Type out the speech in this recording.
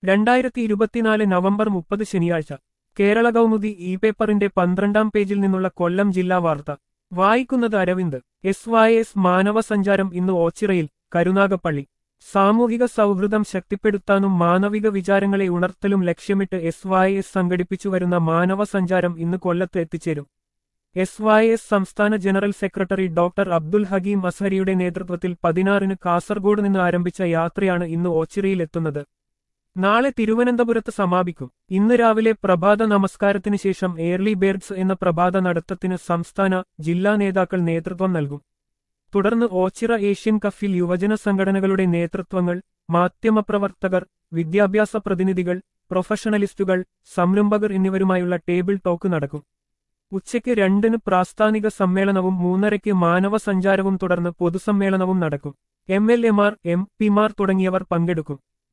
രണ്ടായിരത്തി ഇരുപത്തിനാല് നവംബർ മുപ്പത് ശനിയാഴ്ച കേരള കൗമുദി ഇ പേപ്പറിന്റെ പന്ത്രണ്ടാം പേജിൽ നിന്നുള്ള കൊല്ലം ജില്ലാ വാർത്ത വായിക്കുന്നത് അരവിന്ദ് എസ് വൈ എസ് മാനവ സഞ്ചാരം ഇന്ന് ഓച്ചിറയിൽ കരുനാഗപ്പള്ളി സാമൂഹിക സൗഹൃദം ശക്തിപ്പെടുത്താനും മാനവിക വിചാരങ്ങളെ ഉണർത്തലും ലക്ഷ്യമിട്ട് എസ് വൈ എസ് സംഘടിപ്പിച്ചു വരുന്ന മാനവ സഞ്ചാരം ഇന്ന് കൊല്ലത്ത് എത്തിച്ചേരും എസ് വൈ എസ് സംസ്ഥാന general secretary doctor Abdul Hakeem അസ്ഹരിയുടെ നേതൃത്വത്തിൽ പതിനാറിന് കാസർഗോഡ് നിന്ന് ആരംഭിച്ച യാത്രയാണ് ഇന്ന് ഓച്ചിറയിൽ എത്തുന്നത് നാളെ തിരുവനന്തപുരത്ത് സമാപിക്കും ഇന്ന് രാവിലെ പ്രഭാത നമസ്കാരത്തിന് ശേഷം എയർലി ബേർഡ്സ് എന്ന പ്രഭാത നടത്തത്തിന് സംസ്ഥാന ജില്ലാ നേതാക്കൾ നേതൃത്വം നൽകും തുടർന്ന് ഓച്ചിറ ഏഷ്യൻ കഫിൽ യുവജന സംഘടനകളുടെ നേതൃത്വങ്ങൾ മാധ്യമപ്രവർത്തകർ വിദ്യാഭ്യാസ പ്രതിനിധികൾ പ്രൊഫഷണലിസ്റ്റുകൾ സംരംഭകർ എന്നിവരുമായുള്ള ടേബിൾ ടോക്ക് നടക്കും ഉച്ചയ്ക്ക് രണ്ടിന് പ്രാസ്ഥാനിക സമ്മേളനവും മൂന്നരയ്ക്ക് മാനവ സഞ്ചാരവും തുടർന്ന് പൊതുസമ്മേളനവും നടക്കും എം എൽ എമാർ എം പിമാർ തുടങ്ങിയവർ പങ്കെടുക്കും